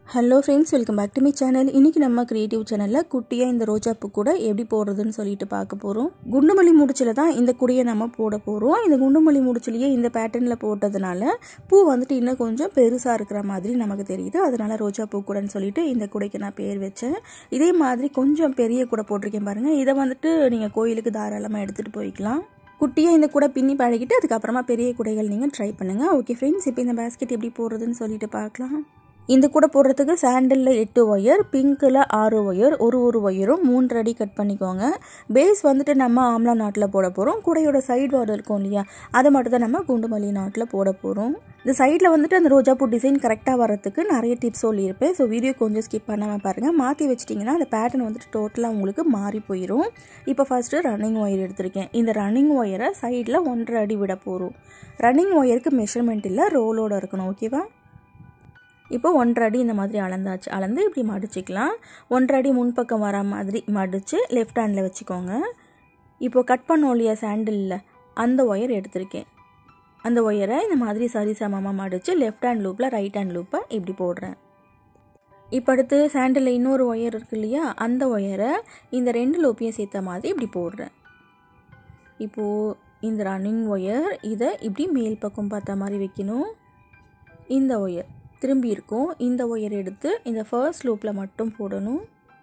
hello friends welcome back to my channel இன்றைக்கி நம்ம creative சேனலில் குட்டியாக இந்த ரோஜாப்பூ கூட எப்படி போடுறதுன்னு சொல்லிட்டு பார்க்க போகிறோம் குண்டுமல்லி முடிச்சில் தான் இந்த குடியை நம்ம போட போகிறோம் இந்த குண்டுமல்லி முடிச்சிலேயே இந்த பேட்டர்னில் போட்டதுனால பூ வந்துட்டு இன்னும் கொஞ்சம் பெருசாக இருக்கிற மாதிரி நமக்கு தெரியுது அதனால் ரோஜாப்பூ கூடன்னு சொல்லிட்டு இந்த குடைக்கு நான் பேர் வச்சேன் இதே மாதிரி கொஞ்சம் பெரிய கூடை போட்டிருக்கேன் பாருங்கள் இதை வந்துட்டு நீங்கள் கோயிலுக்கு தாராளமாக எடுத்துகிட்டு போய்க்கலாம் குட்டியாக இந்த கூட பின்னி பழகிட்டு அதுக்கப்புறமா பெரிய குடைகள் நீங்கள் ட்ரை பண்ணுங்கள் ஓகே ஃப்ரெண்ட்ஸ் இப்போ இந்த பேஸ்கெட் எப்படி போடுறதுன்னு சொல்லிட்டு பார்க்கலாம் இந்த கூட போடுறதுக்கு சாண்டலில் எட்டு ஒயர் பிங்க்கில் ஆறு ஒயர் ஒரு ஒரு ஒயரும் மூன்று அடி கட் பண்ணிக்கோங்க பேஸ் வந்துட்டு நம்ம ஆம்லா நாட்டில் போட போகிறோம் கூடையோட சைடு வார்டு இருக்கும் இல்லையா அதை மட்டும் தான் நம்ம குண்டுமல்லி நாட்டில் போட போகிறோம் இந்த சைடில் வந்துட்டு அந்த ரோஜாப்பூ டிசைன் கரெக்டாக வரத்துக்கு நிறைய டிப்ஸ் சொல்லியிருப்பேன் ஸோ வீடியோ கொஞ்சம் ஸ்கிப் பண்ணாமல் பாருங்கள் மாற்றி வச்சிட்டிங்கன்னா அந்த பேட்டர்ன் வந்துட்டு டோட்டலாக உங்களுக்கு மாறி போயிடும் இப்போ ஃபஸ்ட்டு ரன்னிங் ஒயர் எடுத்திருக்கேன் இந்த ரன்னிங் ஒயரை சைடில் ஒன்றரை அடி விட போகிறோம் ரன்னிங் ஒயருக்கு மெஷர்மெண்ட் இல்லை ரோலோடு இருக்கணும் ஓகேவா இப்போ ஒன்றரை அடி இந்த மாதிரி அளந்தாச்சு அளந்து இப்படி மடிச்சிக்கலாம் ஒன்றரை அடி முன்பக்கம் வர மாதிரி மடித்து லெஃப்ட் ஹேண்டில் வச்சுக்கோங்க இப்போ கட் பண்ணோம் இல்லையா சாண்டிலில் அந்த ஒயர் எடுத்திருக்கேன் அந்த ஒயரை இந்த மாதிரி சரி சமமாக மடித்து லெஃப்ட் ஹேண்ட் லூப்பில் ரைட் ஹேண்ட் லூப்பை இப்படி போடுறேன் இப்போ அடுத்து சாண்டிலில் இன்னொரு ஒயர் இருக்கு இல்லையா அந்த ஒயரை இந்த ரெண்டு லூப்பையும் சேர்த்த மாதிரி இப்படி போடுறேன் இப்போது இந்த ரன்னிங் ஒயர் இதை இப்படி மேல் பக்கம் பார்த்த மாதிரி வைக்கணும் இந்த ஒயர் திரும்பி இருக்கும் இந்த ஒயர் எடுத்து இந்த ஃபர்ஸ்ட் லூப்பில் மட்டும் போடணும்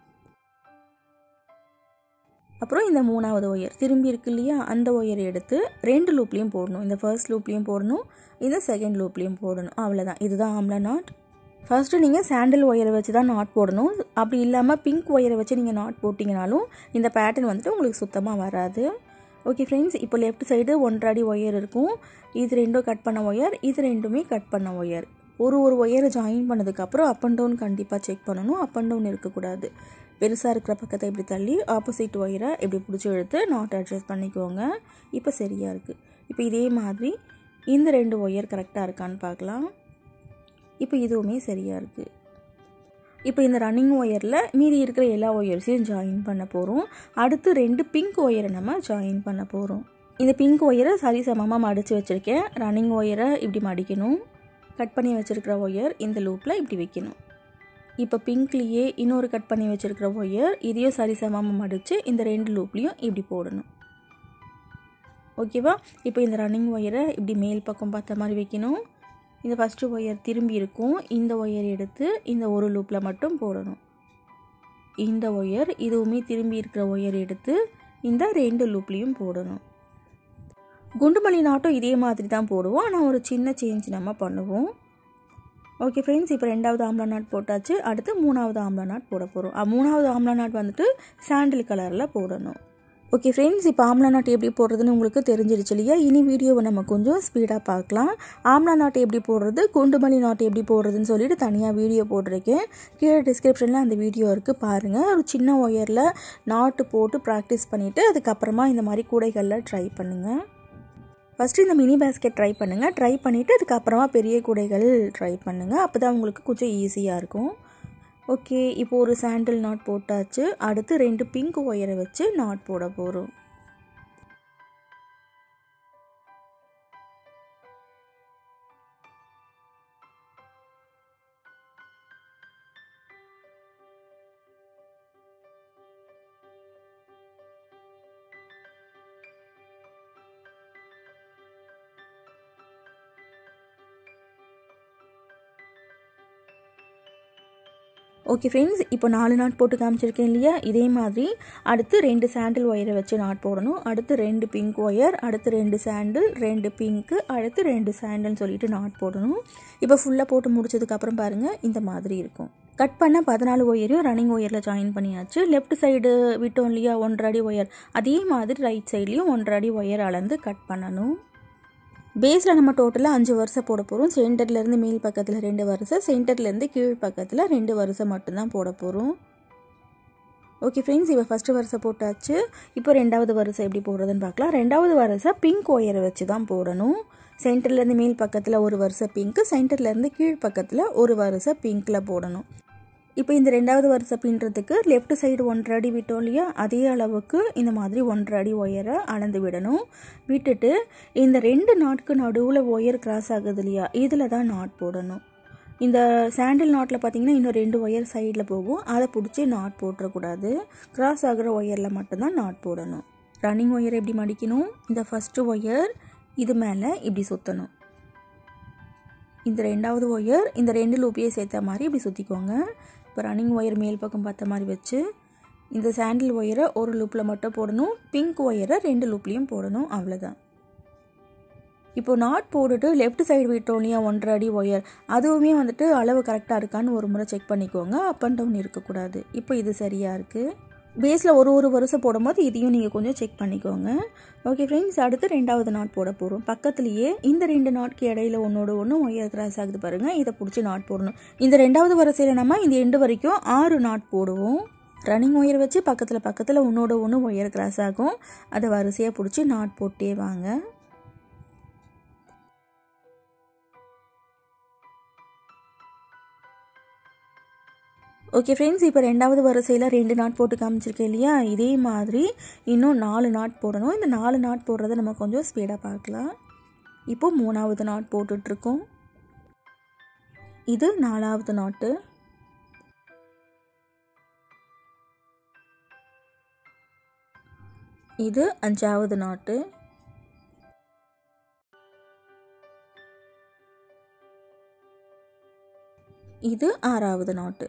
அப்புறம் இந்த மூணாவது ஒயர் திரும்பி இருக்கு இல்லையா அந்த ஒயர் எடுத்து ரெண்டு லூப்லேயும் போடணும் இந்த ஃபர்ஸ்ட் லூப்லேயும் போடணும் இந்த செகண்ட் லூப்லேயும் போடணும் அவ்வளோதான் இதுதான் ஆம்லா நாட் ஃபஸ்ட்டு நீங்கள் சாண்டில் ஒயரை வச்சு தான் நாட் போடணும் அப்படி இல்லாமல் பிங்க் ஒயரை வச்சு நீங்கள் நாட் போட்டிங்கனாலும் இந்த பேட்டர்ன் வந்துட்டு உங்களுக்கு சுத்தமாக வராது ஓகே ஃப்ரெண்ட்ஸ் இப்போ லெஃப்ட் சைடு ஒன்றரை அடி ஒயர் இருக்கும் இது ரெண்டும் கட் பண்ண ஒயர் இது ரெண்டுமே கட் பண்ண ஒயர் ஒரு ஒரு ஒயரை ஜாயின் பண்ணதுக்கப்புறம் அப் அண்ட் டவுன் கண்டிப்பாக செக் பண்ணணும் அப் அண்ட் டவுன் இருக்கக்கூடாது பெருசாக இருக்கிற பக்கத்தை இப்படி தள்ளி ஆப்போசிட் ஒயரை இப்படி பிடிச்சி எடுத்து நாட் அட்ஜஸ்ட் பண்ணிக்கோங்க இப்போ சரியாக இருக்குது இப்போ இதே மாதிரி இந்த ரெண்டு ஒயர் கரெக்டாக இருக்கான்னு பார்க்கலாம் இப்போ இதுவுமே சரியாக இருக்குது இப்போ இந்த ரன்னிங் ஒயரில் மீதி இருக்கிற எல்லா ஒயர்ஸையும் ஜாயின் பண்ண போகிறோம் அடுத்து ரெண்டு பிங்க் ஒயரை நம்ம ஜாயின் பண்ண போகிறோம் இந்த பிங்க் ஒயரை சரி சமமாக மடித்து வச்சுருக்கேன் ரன்னிங் ஒயரை இப்படி மடிக்கணும் கட் பண்ணி வச்சுருக்கிற ஒயர் இந்த லூப்பில் இப்படி வைக்கணும் இப்போ பிங்க்லேயே இன்னொரு கட் பண்ணி வச்சுருக்கிற ஒயர் இதையும் சரி சமமாக மடித்து இந்த ரெண்டு லூப்லேயும் இப்படி போடணும் ஓகேவா இப்போ இந்த ரன்னிங் ஒயரை இப்படி மேல் பக்கம் பார்த்த மாதிரி வைக்கணும் இந்த ஃபஸ்ட்டு ஒயர் திரும்பி இருக்கும் இந்த ஒயர் எடுத்து இந்த ஒரு லூப்பில் மட்டும் போடணும் இந்த ஒயர் இதுவுமே திரும்பி இருக்கிற ஒயர் எடுத்து இந்த ரெண்டு லூப்லேயும் போடணும் குண்டுமல்லி நாட்டும் இதே மாதிரி தான் போடுவோம் ஆனால் ஒரு சின்ன சேஞ்ச் நம்ம பண்ணுவோம் ஓகே ஃப்ரெண்ட்ஸ் இப்போ ரெண்டாவது ஆம்லா நாட் போட்டாச்சு அடுத்து மூணாவது ஆம்லா நாட் போட போகிறோம் மூணாவது ஆம்லா நாட் வந்துட்டு சாண்டில் கலரில் போடணும் ஓகே ஃப்ரெண்ட்ஸ் இப்போ ஆம்லா நாட் எப்படி போடுறதுன்னு உங்களுக்கு தெரிஞ்சிருச்சு இல்லையா இனி வீடியோவை நம்ம கொஞ்சம் ஸ்பீடாக பார்க்கலாம் ஆம்லா நாட் எப்படி போடுறது குண்டுமல்லி நாட் எப்படி போடுறதுன்னு சொல்லிட்டு தனியாக வீடியோ போட்டிருக்கேன் கீழே டிஸ்கிரிப்ஷனில் அந்த வீடியோ இருக்குது பாருங்கள் ஒரு சின்ன ஒயரில் நாட்டு போட்டு ப்ராக்டிஸ் பண்ணிவிட்டு அதுக்கப்புறமா இந்த மாதிரி கூடைகளில் ட்ரை பண்ணுங்கள் ஃபஸ்ட்டு இந்த மினி பேஸ்கெட் ட்ரை பண்ணுங்கள் ட்ரை பண்ணிவிட்டு அதுக்கப்புறமா பெரிய கூடைகள் ட்ரை பண்ணுங்கள் அப்போ தான் உங்களுக்கு கொஞ்சம் ஈஸியாக இருக்கும் ஓகே இப்போ ஒரு சாண்டில் நாட் போட்டாச்சு அடுத்து ரெண்டு பிங்க் ஒயரை வச்சு நாட் போட போகிறோம் ஓகே ஃப்ரெண்ட்ஸ் இப்போ நாலு நாட் போட்டு காமிச்சிருக்கேன் இல்லையா இதே மாதிரி அடுத்து ரெண்டு சாண்டில் ஒயரை வச்சு நாட் போடணும் அடுத்து ரெண்டு பிங்க் ஒயர் அடுத்து ரெண்டு சாண்டில் ரெண்டு பிங்க்கு அடுத்து ரெண்டு சாண்டில்னு சொல்லிட்டு நாட் போடணும் இப்போ ஃபுல்லாக போட்டு முடிச்சதுக்கப்புறம் பாருங்கள் இந்த மாதிரி இருக்கும் கட் பண்ண பதினாலு ஒயரையும் ரன்னிங் ஒயரில் ஜாயின் பண்ணியாச்சு லெஃப்ட் சைடு விட்டோம் இல்லையா ஒன்றரை அடி ஒயர் அதே மாதிரி ரைட் சைட்லேயும் ஒன்றரை அடி ஒயர் அளந்து கட் பண்ணணும் பேஸில் நம்ம டோட்டலாக அஞ்சு வருஷம் போட போகிறோம் சென்டர்லேருந்து மேல் பக்கத்தில் ரெண்டு வருஷம் சென்டர்லேருந்து கீழ் பக்கத்தில் ரெண்டு வருஷம் மட்டும்தான் போட போகிறோம் ஓகே ஃப்ரெண்ட்ஸ் இப்போ ஃபஸ்ட்டு வருஷம் போட்டாச்சு இப்போ ரெண்டாவது வருஷம் எப்படி போடுறதுன்னு பார்க்கலாம் ரெண்டாவது வருஷம் பிங்க் ஒயரை வச்சு தான் போடணும் சென்டர்லேருந்து மேல் பக்கத்தில் ஒரு வருஷம் பிங்க்கு சென்டர்லேருந்து கீழ் பக்கத்தில் ஒரு வருஷம் பிங்க்கில் போடணும் இப்போ இந்த ரெண்டாவது வருஷம் பின்னுறதுக்கு லெஃப்ட் சைடு ஒன்றரை அடி விட்டோம் இல்லையா அதே அளவுக்கு இந்த மாதிரி ஒன்றரை அடி ஒயரை அளந்து விடணும் விட்டுட்டு இந்த ரெண்டு நாட்கு நடுவில் ஒயர் கிராஸ் ஆகுது இல்லையா இதில் தான் நாட் போடணும் இந்த சாண்டில் நாட்டில் பார்த்தீங்கன்னா இன்னும் ரெண்டு ஒயர் சைடில் போகும் அதை பிடிச்சி நாட் போட்டுறக்கூடாது கிராஸ் ஆகிற ஒயரில் மட்டும்தான் நாட் போடணும் ரன்னிங் ஒயர் எப்படி மடிக்கணும் இந்த ஃபஸ்ட்டு ஒயர் இது மேலே இப்படி சுற்றணும் இந்த ரெண்டாவது ஒயர் இந்த ரெண்டு லூப்பையே சேர்த்த மாதிரி இப்படி சுற்றிக்கோங்க இப்போ ரன்னிங் ஒயர் மேல் பக்கம் பார்த்த மாதிரி வச்சு இந்த சாண்டில் ஒயரை ஒரு லூப்பில் மட்டும் போடணும் பிங்க் ஒயரை ரெண்டு லூப்லேயும் போடணும் அவ்வளோதான் இப்போ நாட் போட்டுட்டு லெஃப்ட் சைடு விட்டோம் இல்லையா ஒன்றரை அடி ஒயர் அதுவுமே வந்துட்டு அளவு கரெக்டாக இருக்கான்னு ஒரு முறை செக் பண்ணிக்கோங்க அப் அண்ட் டவுன் இருக்கக்கூடாது இப்போ இது சரியாக இருக்குது பேஸில் ஒரு ஒரு வருஷம் போடும்போது இதையும் நீங்கள் கொஞ்சம் செக் பண்ணிக்கோங்க ஓகே ஃப்ரெண்ட்ஸ் அடுத்து ரெண்டாவது நாட் போட போகிறோம் பக்கத்துலேயே இந்த ரெண்டு நாட்க்கு இடையில ஒன்றோட ஒன்று ஒயர் கிராஸ் ஆகுது பாருங்கள் இதை பிடிச்சி நாட் போடணும் இந்த ரெண்டாவது வரிசையில் நம்ம இந்த எண்டு வரைக்கும் ஆறு நாட் போடுவோம் ரன்னிங் ஒயர் வச்சு பக்கத்தில் பக்கத்தில் ஒன்றோட ஒன்று ஒயர் கிராஸ் ஆகும் அதை வரிசையாக பிடிச்சி நாட் போட்டே வாங்க ஓகே ஃப்ரெண்ட்ஸ் இப்போ ரெண்டாவது வரிசையில் ரெண்டு நாட் போட்டு காமிச்சிருக்கேன் இல்லையா இதே மாதிரி இன்னும் நாலு நாட் போடணும் இந்த நாலு நாட் போடுறத நம்ம கொஞ்சம் ஸ்பீடாக பார்க்கலாம் இப்போ மூணாவது நாட் போட்டுட்ருக்கோம் இது நாலாவது நாட்டு இது அஞ்சாவது நாட்டு இது ஆறாவது நாட்டு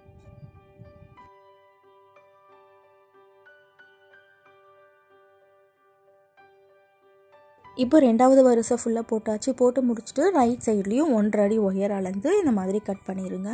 இப்போ ரெண்டாவது வரிசை ஃபுல்லாக போட்டாச்சு போட்டு முடிச்சுட்டு ரைட் சைட்லேயும் ஒன்றரை அடி ஒயர் அளந்து இந்த மாதிரி கட் பண்ணிடுங்க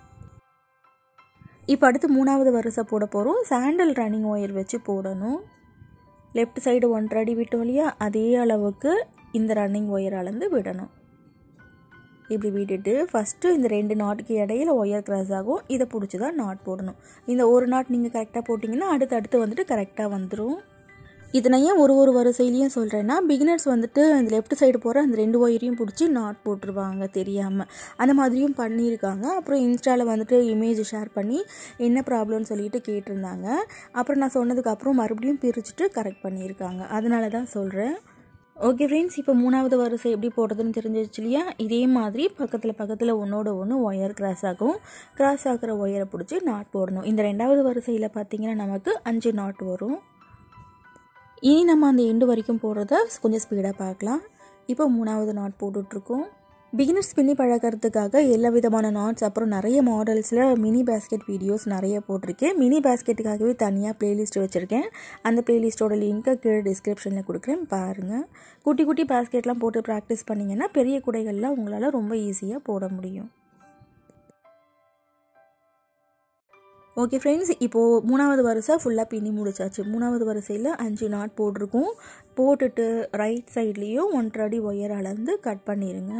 இப்போ அடுத்து மூணாவது வரிசை போட போகிறோம் சாண்டல் ரன்னிங் ஒயர் வச்சு போடணும் லெஃப்ட் சைடு ஒன்றரை அடி விட்டோம் இல்லையா அதே அளவுக்கு இந்த ரன்னிங் ஒயர் அளந்து விடணும் இப்படி விட்டுட்டு ஃபஸ்ட்டு இந்த ரெண்டு நாட்டுக்கு இடையில ஒயர் கிராஸ் ஆகும் இதை பிடிச்சி தான் நாட் போடணும் இந்த ஒரு நாட் நீங்கள் கரெக்டாக போட்டிங்கன்னா அடுத்து அடுத்து வந்துட்டு கரெக்டாக வந்துடும் இது நான் ஏன் ஒரு ஒரு வரிசையிலையும் சொல்கிறேன்னா பிகினர்ஸ் வந்துட்டு அந்த லெஃப்ட் சைடு போகிற அந்த ரெண்டு ஒயரையும் பிடிச்சி நாட் போட்டுருவாங்க தெரியாமல் அந்த மாதிரியும் பண்ணியிருக்காங்க அப்புறம் இன்ஸ்டாவில் வந்துட்டு இமேஜ் ஷேர் பண்ணி என்ன ப்ராப்ளம்னு சொல்லிட்டு கேட்டிருந்தாங்க அப்புறம் நான் சொன்னதுக்கப்புறம் மறுபடியும் பிரிச்சுட்டு கரெக்ட் பண்ணியிருக்காங்க அதனால தான் சொல்கிறேன் ஓகே ஃப்ரெண்ட்ஸ் இப்போ மூணாவது வரிசை எப்படி போடுறதுன்னு தெரிஞ்சிருச்சு இல்லையா இதே மாதிரி பக்கத்தில் பக்கத்தில் ஒன்றோட ஒன்று ஒயர் கிராஸ் ஆகும் கிராஸ் ஆகிற ஒயரை பிடிச்சி நாட் போடணும் இந்த ரெண்டாவது வரிசையில் பார்த்தீங்கன்னா நமக்கு அஞ்சு நாட் வரும் இனி நம்ம அந்த எண்டு வரைக்கும் போடுறத கொஞ்சம் ஸ்பீடாக பார்க்கலாம் இப்போ மூணாவது நாட் போட்டுட்ருக்கோம் பிகினர்ஸ் பின்னி பழகிறதுக்காக எல்லா விதமான நாட்ஸ் அப்புறம் நிறைய மாடல்ஸில் மினி பேஸ்கெட் வீடியோஸ் நிறைய போட்டிருக்கேன் மினி பேஸ்கெட்டுக்காகவே தனியாக ப்ளேலிஸ்ட் வச்சுருக்கேன் அந்த ப்ளேலிஸ்ட்டோட லிங்க்கை கீழே டிஸ்கிரிப்ஷனில் கொடுக்குறேன் பாருங்கள் குட்டி குட்டி பேஸ்கெட்லாம் போட்டு ப்ராக்டிஸ் பண்ணிங்கன்னா பெரிய குடைகள்லாம் உங்களால் ரொம்ப ஈஸியாக போட முடியும் ஓகே ஃப்ரெண்ட்ஸ் இப்போது மூணாவது வரிசை ஃபுல்லாக பின்னி முடிச்சாச்சு மூணாவது வரிசையில் அஞ்சு நாட் போட்டிருக்கோம் போட்டுட்டு ரைட் சைட்லேயும் ஒன்றரை அடி ஒயர் அளந்து கட் பண்ணிடுங்க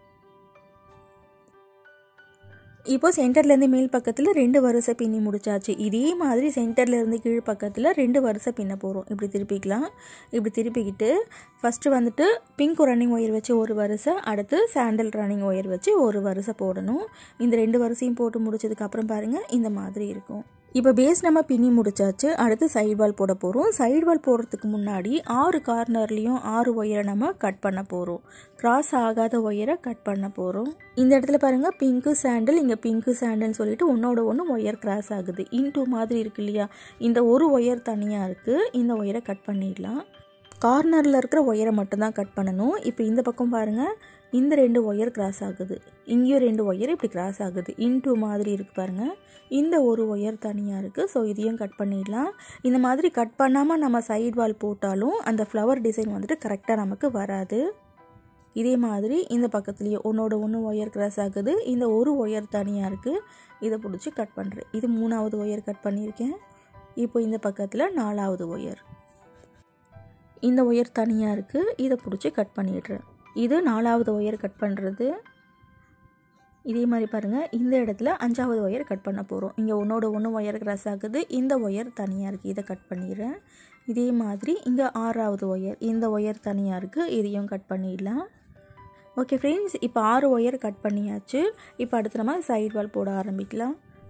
இப்போ சென்டர்லேருந்து மேல் பக்கத்தில் ரெண்டு வரிசை பின்னி முடிச்சாச்சு இதே மாதிரி சென்டர்லேருந்து கீழ் பக்கத்தில் ரெண்டு வரிசை பின்ன போகிறோம் இப்படி திருப்பிக்கலாம் இப்படி திருப்பிக்கிட்டு ஃபஸ்ட்டு வந்துட்டு பிங்க் ரன்னிங் ஒயர் வச்சு ஒரு வரிசை அடுத்து சாண்டல் ரன்னிங் ஒயர் வச்சு ஒரு வரிசை போடணும் இந்த ரெண்டு வரிசையும் போட்டு முடிச்சதுக்கப்புறம் பாருங்கள் இந்த மாதிரி இருக்கும் இப்போ பேஸ் நம்ம பின்னி முடிச்சாச்சு அடுத்து சைடு வால் போட போகிறோம் சைடு வால் போடுறதுக்கு முன்னாடி ஆறு கார்னர்லேயும் ஆறு ஒயரை நம்ம கட் பண்ண போகிறோம் கிராஸ் ஆகாத ஒயரை கட் பண்ண போகிறோம் இந்த இடத்துல பாருங்கள் பிங்க்கு சாண்டில் இங்கே பிங்க்கு சாண்டில்னு சொல்லிட்டு ஒன்றோட ஒன்று ஒயர் கிராஸ் ஆகுது இன்டூ மாதிரி இருக்கு இல்லையா இந்த ஒரு ஒயர் தனியாக இருக்குது இந்த ஒயரை கட் பண்ணிடலாம் கார்னரில் இருக்கிற ஒயரை மட்டும்தான் கட் பண்ணணும் இப்போ இந்த பக்கம் பாருங்கள் இந்த ரெண்டு ஒயர் கிராஸ் ஆகுது இங்கேயும் ரெண்டு ஒயர் இப்படி கிராஸ் ஆகுது இன்டூ மாதிரி இருக்குது பாருங்கள் இந்த ஒரு ஒயர் தனியாக இருக்குது ஸோ இதையும் கட் பண்ணிடலாம் இந்த மாதிரி கட் பண்ணாமல் நம்ம சைடு வால் போட்டாலும் அந்த ஃப்ளவர் டிசைன் வந்துட்டு கரெக்டாக நமக்கு வராது இதே மாதிரி இந்த பக்கத்துலேயே ஒன்றோட ஒன்று ஒயர் கிராஸ் ஆகுது இந்த ஒரு ஒயர் தனியாக இருக்குது இதை பிடிச்சி கட் பண்ணுறேன் இது மூணாவது ஒயர் கட் பண்ணியிருக்கேன் இப்போ இந்த பக்கத்தில் நாலாவது ஒயர் இந்த ஒயர் தனியாக இருக்குது இதை பிடிச்சி கட் பண்ணிடுறேன் இது நாலாவது ஒயர் கட் பண்ணுறது இதே மாதிரி பாருங்கள் இந்த இடத்துல அஞ்சாவது ஒயர் கட் பண்ண போகிறோம் இங்கே ஒன்றோட ஒன்று ஒயர் கிராஸ் ஆகுது இந்த ஒயர் தனியாக இருக்குது இதை கட் பண்ணிடுறேன் இதே மாதிரி இங்கே ஆறாவது ஒயர் இந்த ஒயர் தனியாக இருக்குது இதையும் கட் பண்ணிடலாம் ஓகே ஃப்ரெண்ட்ஸ் இப்போ ஆறு ஒயர் கட் பண்ணியாச்சு இப்போ அடுத்து நம்ம சைடு வால் போட ஆரம்பிக்கலாம்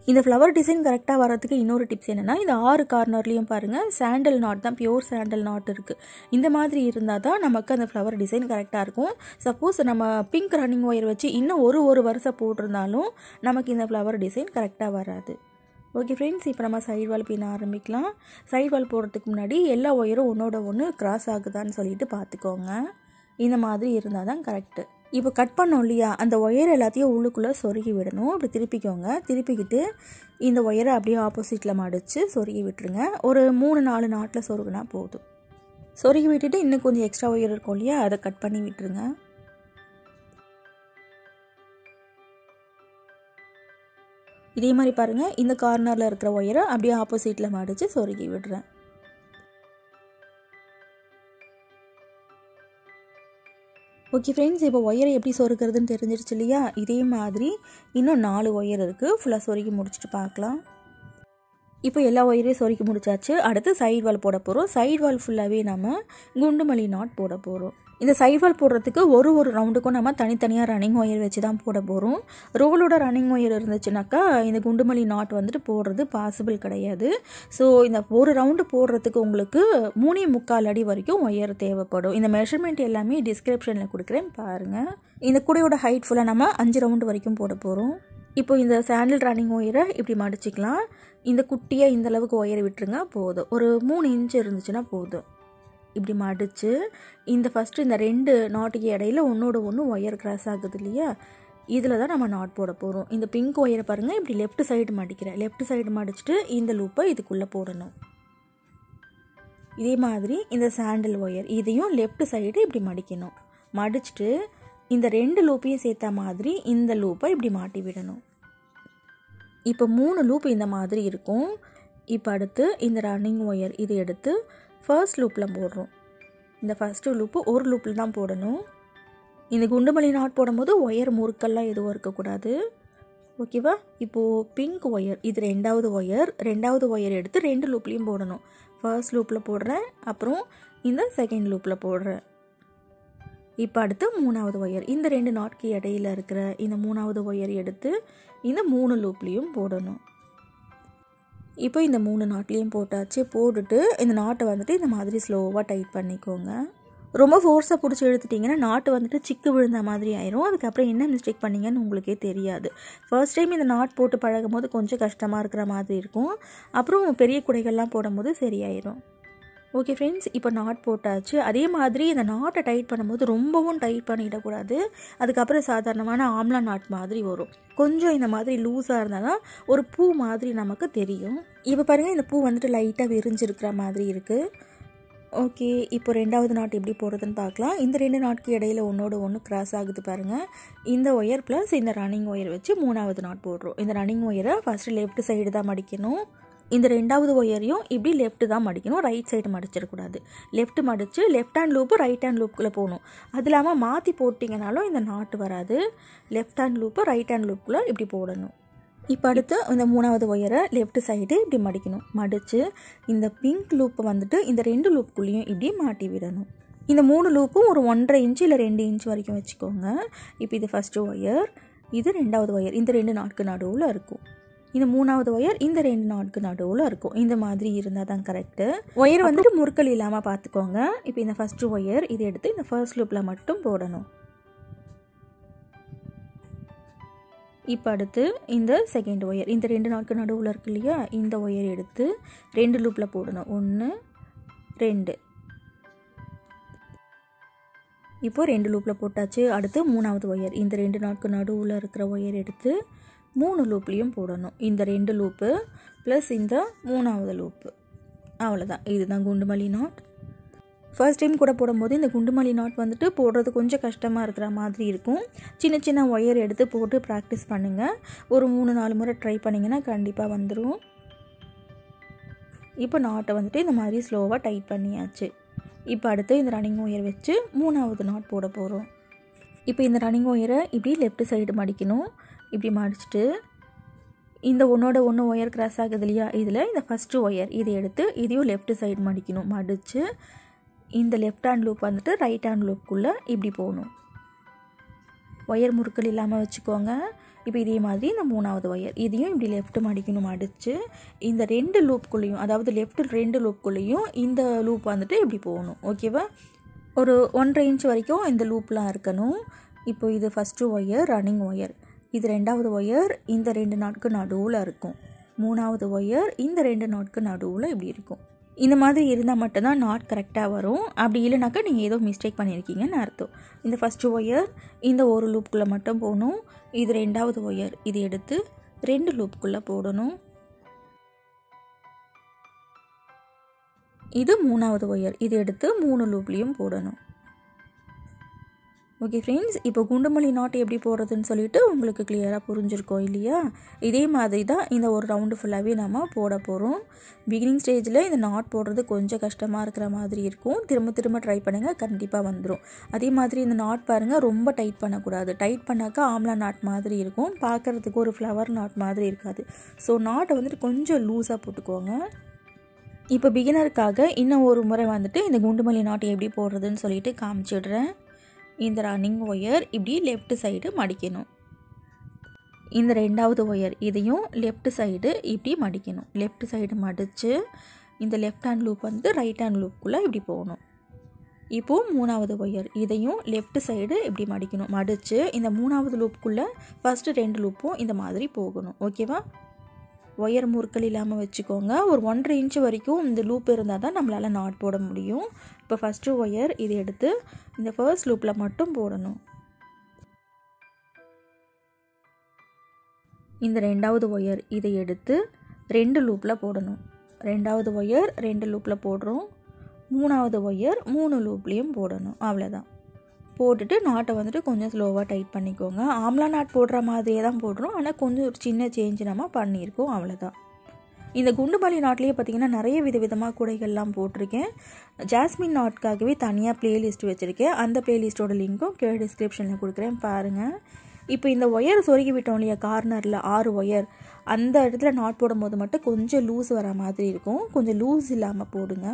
இந்த ஃப்ளவர் டிசைன் கரெக்டாக வரதுக்கு இன்னொரு டிப்ஸ் என்னென்னா இந்த ஆறு கார்னர்லேயும் பாருங்கள் சாண்டல் நாட் தான் பியூர் சாண்டல் நாட் இருக்குது இந்த மாதிரி இருந்தால் தான் நமக்கு அந்த ஃப்ளவர் டிசைன் கரெக்டாக இருக்கும் சப்போஸ் நம்ம பிங்க் ரன்னிங் ஒயர் வச்சு இன்னும் ஒரு ஒரு வருஷம் போட்டிருந்தாலும் நமக்கு இந்த ஃப்ளவர் டிசைன் கரெக்டாக வராது ஓகே ஃப்ரெண்ட்ஸ் இப்போ நம்ம சைடு வால் பின்ன ஆரம்பிக்கலாம் சைடு வால் போடுறதுக்கு முன்னாடி எல்லா ஒயரும் ஒன்றோட ஒன்று கிராஸ் ஆகுதான்னு சொல்லிட்டு பார்த்துக்கோங்க இந்த மாதிரி இருந்தால் தான் கரெக்டு இப்போ கட் பண்ணோம் இல்லையா அந்த ஒயர் எல்லாத்தையும் உள்ளுக்குள்ளே சொருகி விடணும் அப்படி திருப்பிக்கோங்க திருப்பிக்கிட்டு இந்த ஒயரை அப்படியே ஆப்போசிட்டில் மடித்து சொருகி விட்டுருங்க ஒரு மூணு நாலு நாட்டில் சொருகுனா போதும் சொருகி விட்டுட்டு இன்னும் கொஞ்சம் எக்ஸ்ட்ரா ஒயர் இருக்கும் இல்லையா அதை கட் பண்ணி விட்டுருங்க இதே மாதிரி பாருங்கள் இந்த கார்னரில் இருக்கிற ஒயரை அப்படியே ஆப்போசிட்டில் மடித்து சொருகி விடுறேன் ஓகே ஃப்ரெண்ட்ஸ் இப்போ ஒயரை எப்படி சொருக்கிறதுன்னு தெரிஞ்சிருச்சு இல்லையா இதே மாதிரி இன்னும் நாலு ஒயர் இருக்குது ஃபுல்லாக சொருகி முடிச்சுட்டு பார்க்கலாம் இப்போ எல்லா ஒயரையும் சொருக்கி முடிச்சாச்சு அடுத்து சைடு வால் போட போகிறோம் சைடு வால் ஃபுல்லாகவே நம்ம குண்டுமல்லி நாட் போட போகிறோம் இந்த சைடு வால் போடுறதுக்கு ஒரு ஒரு ரவுண்டுக்கும் நம்ம தனித்தனியாக ரன்னிங் ஒயர் வச்சு தான் போட போகிறோம் ரோலோட ரன்னிங் ஒயர் இருந்துச்சுனாக்கா இந்த குண்டுமல்லி நாட் வந்துட்டு போடுறது பாசிபிள் கிடையாது ஸோ இந்த ஒரு ரவுண்டு போடுறதுக்கு உங்களுக்கு மூணே முக்கால் அடி வரைக்கும் ஒயர் தேவைப்படும் இந்த மெஷர்மெண்ட் எல்லாமே டிஸ்கிரிப்ஷனில் கொடுக்குறேன் பாருங்கள் இந்த கூடையோட ஹைட் ஃபுல்லாக நம்ம அஞ்சு ரவுண்டு வரைக்கும் போட போகிறோம் இப்போ இந்த சாண்டில் ரன்னிங் ஒயரை இப்படி மடிச்சிக்கலாம் இந்த குட்டியாக இந்த அளவுக்கு ஒயரை விட்டுருங்க போதும் ஒரு மூணு இன்ச் இருந்துச்சுன்னா போதும் இப்படி மடித்து இந்த ஃபஸ்ட்டு இந்த ரெண்டு நாட்டுக்கு இடையில ஒன்றோட ஒன்று ஒயர் கிராஸ் ஆகுது இல்லையா இதில் தான் நம்ம நாட் போட போகிறோம் இந்த பிங்க் ஒயரை பாருங்கள் இப்படி லெஃப்ட் சைடு மடிக்கிறேன் லெஃப்ட் சைடு மடிச்சுட்டு இந்த லூப்பை இதுக்குள்ளே போடணும் இதே மாதிரி இந்த சாண்டில் ஒயர் இதையும் லெஃப்ட் சைடு இப்படி மடிக்கணும் மடிச்சுட்டு இந்த ரெண்டு லூப்பையும் சேர்த்த மாதிரி இந்த லூப்பை இப்படி மாட்டி விடணும் இப்போ மூணு லூப் இந்த மாதிரி இருக்கும் இப்போ அடுத்து இந்த ரன்னிங் ஒயர் இது எடுத்து ஃபர்ஸ்ட் லூப்பில் போடுறோம் இந்த ஃபஸ்ட்டு லூப்பு ஒரு லூப்பில் தான் போடணும் இந்த குண்டுமல்லி நாட் போடும்போது ஒயர் முறுக்கெல்லாம் எதுவும் இருக்கக்கூடாது ஓகேவா இப்போது பிங்க் ஒயர் இது ரெண்டாவது ஒயர் ரெண்டாவது ஒயர் எடுத்து ரெண்டு லூப்லேயும் போடணும் ஃபர்ஸ்ட் லூப்பில் போடுறேன் அப்புறம் இந்த செகண்ட் லூப்பில் போடுறேன் இப்போ அடுத்து மூணாவது ஒயர் இந்த ரெண்டு நாட்க்கு இடையில இருக்கிற இந்த மூணாவது ஒயர் எடுத்து இந்த மூணு லூப்லேயும் போடணும் இப்போ இந்த மூணு நாட்லேயும் போட்டாச்சு போட்டுட்டு இந்த நாட்டை வந்துட்டு இந்த மாதிரி ஸ்லோவாக டைட் பண்ணிக்கோங்க ரொம்ப ஃபோர்ஸாக பிடிச்சி இழுத்துட்டிங்கன்னா நாட்டு வந்துட்டு சிக்கு விழுந்த மாதிரி ஆயிரும் அதுக்கப்புறம் என்ன மிஸ்டேக் பண்ணீங்கன்னு உங்களுக்கே தெரியாது ஃபர்ஸ்ட் டைம் இந்த நாட் போட்டு பழகும் போது கொஞ்சம் கஷ்டமாக இருக்கிற மாதிரி இருக்கும் அப்புறம் பெரிய குடைகள்லாம் போடும்போது சரியாயிரும் ஓகே ஃப்ரெண்ட்ஸ் இப்போ நாட் போட்டாச்சு அதே மாதிரி இந்த நாட்டை டைட் பண்ணும்போது ரொம்பவும் டைட் பண்ணிடக்கூடாது அதுக்கப்புறம் சாதாரணமான ஆம்லா நாட் மாதிரி வரும் கொஞ்சம் இந்த மாதிரி லூஸாக இருந்தால் தான் ஒரு பூ மாதிரி நமக்கு தெரியும் இப்போ பாருங்கள் இந்த பூ வந்துட்டு லைட்டாக விரிஞ்சிருக்கிற மாதிரி இருக்குது ஓகே இப்போ ரெண்டாவது நாட் எப்படி போடுறதுன்னு பார்க்கலாம் இந்த ரெண்டு நாட்க்கு இடையில ஒன்றோட ஒன்று கிராஸ் ஆகுது பாருங்கள் இந்த ஒயர் ப்ளஸ் இந்த ரன்னிங் ஒயர் வச்சு மூணாவது நாட் போடுறோம் இந்த ரன்னிங் ஒயரை ஃபஸ்ட்டு லெஃப்ட் சைடு தான் மடிக்கணும் இந்த ரெண்டாவது ஒயரையும் இப்படி லெஃப்ட் தான் மடிக்கணும் ரைட் சைடு மடிச்சிடக்கூடாது லெஃப்ட் மடித்து left hand loop right hand லூப்புக்குள்ளே போகணும் அது இல்லாமல் மாற்றி போட்டிங்கனாலும் இந்த நாட்டு வராது left hand loop right hand லூப்புக்குள்ளே இப்படி போடணும் இப்போ அடுத்து இந்த மூணாவது ஒயரை லெஃப்ட் சைடு இப்படி மடிக்கணும் மடித்து இந்த பிங்க் லூப்பை வந்துட்டு இந்த ரெண்டு லூப்புக்குள்ளேயும் இப்படி மாட்டி விடணும் இந்த மூணு லூப்பும் ஒரு ஒன்றரை இன்ச்சு இல்லை ரெண்டு இன்ச் வரைக்கும் வச்சுக்கோங்க இப்போ இது ஃபஸ்ட்டு ஒயர் இது ரெண்டாவது ஒயர் இந்த ரெண்டு நாட்கு நடுவில் இருக்கும் இந்த மூணாவது ஒயர் இந்த ரெண்டு நாட்கு நடுவில் இருக்கும் இந்த மாதிரி இருந்தால் தான் கரெக்டு ஒயர் வந்துட்டு முறுக்கல் இல்லாமல் பார்த்துக்கோங்க இப்போ இந்த ஃபஸ்ட்டு ஒயர் இதை எடுத்து இந்த ஃபர்ஸ்ட் லூப்பில் மட்டும் போடணும் இப்போ அடுத்து இந்த செகண்ட் ஒயர் இந்த ரெண்டு நாட்கு நடுவில் இருக்கு இல்லையா இந்த ஒயர் எடுத்து ரெண்டு லூப்பில் போடணும் ஒன்று ரெண்டு இப்போ ரெண்டு லூப்பில் போட்டாச்சு அடுத்து மூணாவது ஒயர் இந்த ரெண்டு நாட்கு நடுவில் இருக்கிற ஒயர் எடுத்து மூணு லூப்லேயும் போடணும் இந்த ரெண்டு லூப்பு ப்ளஸ் இந்த மூணாவது லூப்பு அவ்வளோதான் இதுதான் குண்டுமல்லி நாட் ஃபர்ஸ்ட் டைம் கூட போடும்போது இந்த குண்டுமல்லி நாட் வந்துட்டு போடுறது கொஞ்சம் கஷ்டமாக இருக்கிற மாதிரி இருக்கும் சின்ன சின்ன ஒயர் எடுத்து போட்டு ப்ராக்டிஸ் பண்ணுங்கள் ஒரு மூணு நாலு முறை ட்ரை பண்ணிங்கன்னா கண்டிப்பாக வந்துடும் இப்போ நாட்டை வந்துட்டு இந்த மாதிரி ஸ்லோவாக டைட் பண்ணியாச்சு இப்போ அடுத்து இந்த ரன்னிங் ஒயர் வச்சு மூணாவது நாட் போட போகிறோம் இப்போ இந்த ரன்னிங் ஒயரை இப்படி லெஃப்ட் சைடு மடிக்கணும் இப்படி மடிச்சுட்டு இந்த ஒன்றோட ஒன்று ஒயர் கிராஸ் ஆகுது இல்லையா இதில் இந்த ஃபஸ்ட்டு ஒயர் இதை எடுத்து இதையும் லெஃப்ட் சைடு மடிக்கணும் மடித்து இந்த லெஃப்ட் ஹேண்ட் லூப் வந்துட்டு ரைட் ஹேண்ட் லூப்புக்குள்ளே இப்படி போகணும் ஒயர் முறுக்கல் இல்லாமல் வச்சுக்கோங்க இப்போ இதே மாதிரி இந்த மூணாவது ஒயர் இதையும் இப்படி லெஃப்ட் மடிக்கணும் மடித்து இந்த ரெண்டு லூப்குள்ளேயும் அதாவது லெஃப்ட் ரெண்டு லூப்குள்ளேயும் இந்த லூப் வந்துட்டு இப்படி போகணும் ஓகேவா ஒரு ஒன்றரை இன்ச் வரைக்கும் இந்த லூப்லாம் இருக்கணும் இப்போ இது ஃபஸ்ட்டு ஒயர் ரன்னிங் ஒயர் இது ரெண்டாவது ஒயர் இந்த ரெண்டு நாட்கு நடுவில் இருக்கும் மூணாவது ஒயர் இந்த ரெண்டு நாட்கு நடுவில் இப்படி இருக்கும் இந்த மாதிரி இருந்தால் மட்டும்தான் நாட் கரெக்டாக வரும் அப்படி இல்லைனாக்கா நீங்கள் ஏதோ மிஸ்டேக் பண்ணியிருக்கீங்கன்னு அர்த்தம் இந்த ஃபஸ்ட்டு ஒயர் இந்த ஒரு லூப்புக்குள்ளே மட்டும் போகணும் இது ரெண்டாவது ஒயர் இது எடுத்து ரெண்டு லூப்புக்குள்ளே போடணும் இது மூணாவது ஒயர் இது எடுத்து மூணு லூப்லேயும் போடணும் ஓகே ஃப்ரெண்ட்ஸ் இப்போ குண்டுமல்லி நாட் எப்படி போடுறதுன்னு சொல்லிட்டு உங்களுக்கு கிளியராக புரிஞ்சிருக்கோம் இல்லையா இதே மாதிரி தான் இந்த ஒரு ரவுண்டு ஃபுல்லாகவே நம்ம போட போகிறோம் பிகினிங் ஸ்டேஜில் இந்த நாட் போடுறது கொஞ்சம் கஷ்டமாக இருக்கிற மாதிரி இருக்கும் திரும்ப திரும்ப ட்ரை பண்ணுங்கள் கண்டிப்பாக வந்துடும் அதே மாதிரி இந்த நாட் பாருங்கள் ரொம்ப டைட் பண்ணக்கூடாது டைட் பண்ணாக்கா ஆம்லா நாட் மாதிரி இருக்கும் பார்க்குறதுக்கு ஒரு ஃப்ளவர் நாட் மாதிரி இருக்காது ஸோ நாட்டை வந்துட்டு கொஞ்சம் லூஸாக போட்டுக்கோங்க இப்போ பிகினருக்காக இன்னும் ஒரு முறை வந்துட்டு இந்த குண்டுமல்லி நாட்டை எப்படி போடுறதுன்னு சொல்லிட்டு காமிச்சிடுறேன் இந்த ரன்னிங் ஒயர் இப்படி லெஃப்ட் சைடு மடிக்கணும் இந்த ரெண்டாவது ஒயர் இதையும் லெஃப்ட் சைடு இப்படி மடிக்கணும் லெஃப்ட் சைடு மடித்து இந்த லெஃப்ட் ஹேண்ட் லூப் வந்து ரைட் ஹேண்ட் லூப்புக்குள்ளே இப்படி போகணும் இப்போது மூணாவது ஒயர் இதையும் லெஃப்ட் சைடு இப்படி மடிக்கணும் மடித்து இந்த மூணாவது லூப்புக்குள்ளே ஃபஸ்ட்டு ரெண்டு லூப்பும் இந்த மாதிரி போகணும் ஓகேவா ஒயர் முறுக்கல் இல்லாமல் வச்சுக்கோங்க ஒரு ஒன்றரை இன்ச்சு வரைக்கும் இந்த லூப் இருந்தால் தான் நம்மளால் நாட் போட முடியும் இப்போ ஃபஸ்ட்டு ஒயர் இது எடுத்து இந்த ஃபர்ஸ்ட் லூப்பில் மட்டும் போடணும் இந்த ரெண்டாவது ஒயர் இதை எடுத்து ரெண்டு லூப்பில் போடணும் ரெண்டாவது ஒயர் ரெண்டு லூப்பில் போடுறோம் மூணாவது ஒயர் மூணு லூப்லேயும் போடணும் அவ்வளோதான் போட்டுட்டு நாட்டை வந்துட்டு கொஞ்சம் ஸ்லோவாக டைட் பண்ணிக்கோங்க ஆம்லா நாட் போடுற மாதிரியே தான் போடுறோம் ஆனால் கொஞ்சம் ஒரு சின்ன சேஞ்ச் நம்ம பண்ணியிருக்கோம் அவ்வளோதான் இந்த குண்டுமல்லி நாட்லேயே பார்த்தீங்கன்னா நிறைய விதவிதமாக குடைகள்லாம் போட்டிருக்கேன் ஜாஸ்மின் நாட்காகவே தனியாக ப்ளேலிஸ்ட் வச்சுருக்கேன் அந்த ப்ளேலிஸ்ட்டோட லிங்க்கும் கீழே டிஸ்கிரிப்ஷனில் கொடுக்குறேன் பாருங்கள் இப்போ இந்த ஒயர் சொருகி விட்டோம் இல்லையா கார்னரில் ஆறு ஒயர் அந்த இடத்துல நாட் போடும்போது மட்டும் கொஞ்சம் லூஸ் வர மாதிரி இருக்கும் கொஞ்சம் லூஸ் இல்லாமல் போடுங்க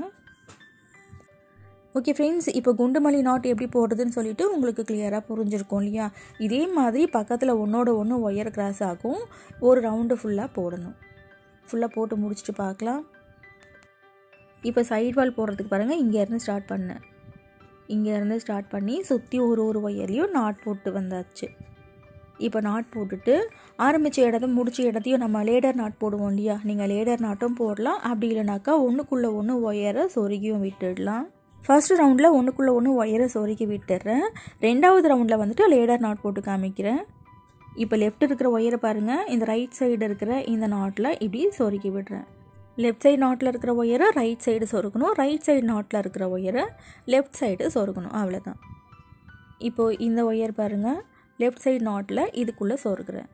ஓகே ஃப்ரெண்ட்ஸ் இப்போ குண்டுமல்லி நாட் எப்படி போடுறதுன்னு சொல்லிட்டு உங்களுக்கு கிளியராக புரிஞ்சிருக்கும் இல்லையா இதே மாதிரி பக்கத்தில் ஒன்றோட ஒன்று ஒயர் கிராஸ் ஆகும் ஒரு ரவுண்டு ஃபுல்லாக போடணும் ஃபுல்லாக போட்டு முடிச்சுட்டு பார்க்கலாம் இப்போ சைட் வால் போடுறதுக்கு பாருங்கள் இங்கேருந்து ஸ்டார்ட் பண்ணேன் இங்கேருந்து ஸ்டார்ட் பண்ணி சுற்றி ஒரு ஒரு ஒயர்லேயும் நாட் போட்டு வந்தாச்சு இப்போ நாட் போட்டுட்டு ஆரம்பித்த இடத்த முடிச்ச இடத்தையும் நம்ம லேடர் நாட் போடுவோம் இல்லையா நீங்கள் லேடர் நாட்டும் போடலாம் அப்படி இல்லைனாக்கா ஒன்றுக்குள்ளே ஒன்று ஒயரை சொருகியும் விட்டுடலாம் ஃபர்ஸ்ட் ரவுண்டில் ஒன்றுக்குள்ளே ஒன்று ஒயரை சொருக்கி விட்டுடுறேன் ரெண்டாவது ரவுண்டில் வந்துட்டு லேடர் நாட் போட்டு காமிக்கிறேன் இப்போ லெஃப்ட் இருக்கிற ஒயரை பாருங்கள் இந்த ரைட் சைடு இருக்கிற இந்த நாட்டில் இப்படி சொருக்கி விடுறேன் லெஃப்ட் சைடு நாட்டில் இருக்கிற ஒயரை ரைட் சைடு சொருக்கணும் ரைட் சைடு நாட்டில் இருக்கிற ஒயரை லெஃப்ட் சைடு சொருக்கணும் அவ்வளோதான் இப்போது இந்த ஒயர் பாருங்கள் லெஃப்ட் சைடு நாட்டில் இதுக்குள்ளே சொருக்கிறேன்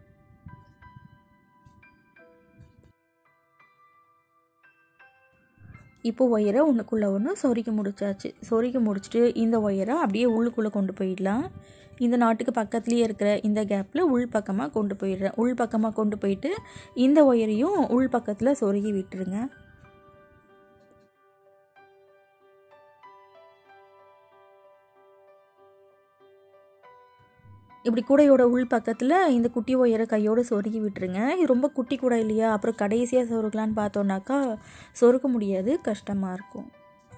இப்போ ஒயரை ஒன்றுக்குள்ளே ஒன்று சொருக்கி முடிச்சாச்சு சொருக்கி முடிச்சுட்டு இந்த ஒயரை அப்படியே உள்ளுக்குள்ளே கொண்டு போயிடலாம் இந்த நாட்டுக்கு பக்கத்துலேயே இருக்கிற இந்த கேப்பில் உள் பக்கமாக கொண்டு போயிடுறேன் உள் பக்கமாக கொண்டு போயிட்டு இந்த ஒயரையும் உள் பக்கத்தில் சொருகி விட்டுருங்க இப்படி கூடையோட உள் பக்கத்தில் இந்த குட்டி ஒயரை கையோடு சொருகி விட்டுருங்க இது ரொம்ப குட்டி கூடை இல்லையா அப்புறம் கடைசியாக சொருக்கலான்னு பார்த்தோன்னாக்கா சொருக்க முடியாது கஷ்டமாக இருக்கும்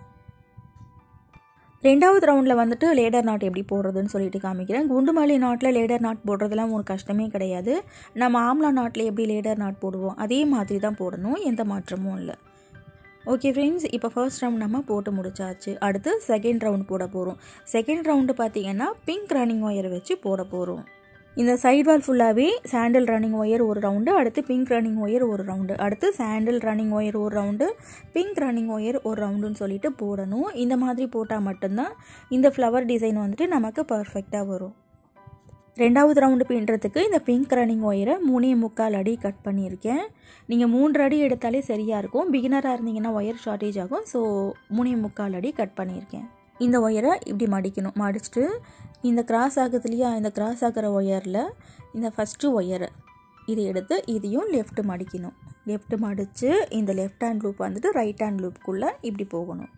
ரெண்டாவது ரவுண்டில் வந்துட்டு லேடர் நாட் எப்படி போடுறதுன்னு சொல்லிட்டு காமிக்கிறேன் குண்டுமல்லி நாட்டில் லேடர் நாட் போடுறதுலாம் ஒரு கஷ்டமே கிடையாது நம்ம ஆம்லா நாட்டில் எப்படி லேடர் நாட் போடுவோம் அதே மாதிரி தான் போடணும் எந்த மாற்றமும் இல்லை ஓகே ஃப்ரெண்ட்ஸ் இப்போ ஃபர்ஸ்ட் ரவுண்ட் நம்ம போட்டு முடிச்சாச்சு அடுத்து செகண்ட் ரவுண்ட் போட போகிறோம் செகண்ட் ரவுண்டு பார்த்தீங்கன்னா பிங்க் ரன்னிங் ஒயர் வச்சு போட போகிறோம் இந்த சைடு வால் ஃபுல்லாகவே சாண்டில் ரன்னிங் ஒயர் ஒரு ரவுண்டு அடுத்து பிங்க் ரன்னிங் ஒயர் ஒரு ரவுண்டு அடுத்து சாண்டில் ரன்னிங் ஒயர் ஒரு ரவுண்டு பிங்க் ரன்னிங் ஒயர் ஒரு ரவுண்டுன்னு சொல்லிட்டு போடணும் இந்த மாதிரி போட்டால் மட்டும்தான் இந்த ஃப்ளவர் டிசைன் வந்துட்டு நமக்கு பர்ஃபெக்டாக வரும் ரெண்டாவது ரவுண்டு பின்னுறதுக்கு இந்த பிங்க் ரன்னிங் ஒயரை மூணே முக்கால் அடி கட் பண்ணியிருக்கேன் நீங்கள் மூன்று அடி எடுத்தாலே சரியாக இருக்கும் பிகினராக இருந்தீங்கன்னா ஒயர் ஷார்ட்டேஜ் ஆகும் ஸோ மூணே முக்கால் அடி கட் பண்ணியிருக்கேன் இந்த ஒயரை இப்படி மடிக்கணும் மடிச்சுட்டு இந்த கிராஸ் ஆகுது இல்லையா இந்த கிராஸ் ஆகிற ஒயரில் இந்த ஃபஸ்ட்டு ஒயரை இதை எடுத்து இதையும் லெஃப்ட் மடிக்கணும் லெஃப்ட் மடித்து இந்த லெஃப்ட் ஹேண்ட் லூப் வந்துட்டு ரைட் ஹேண்ட் லூப்புக்குள்ளே இப்படி போகணும்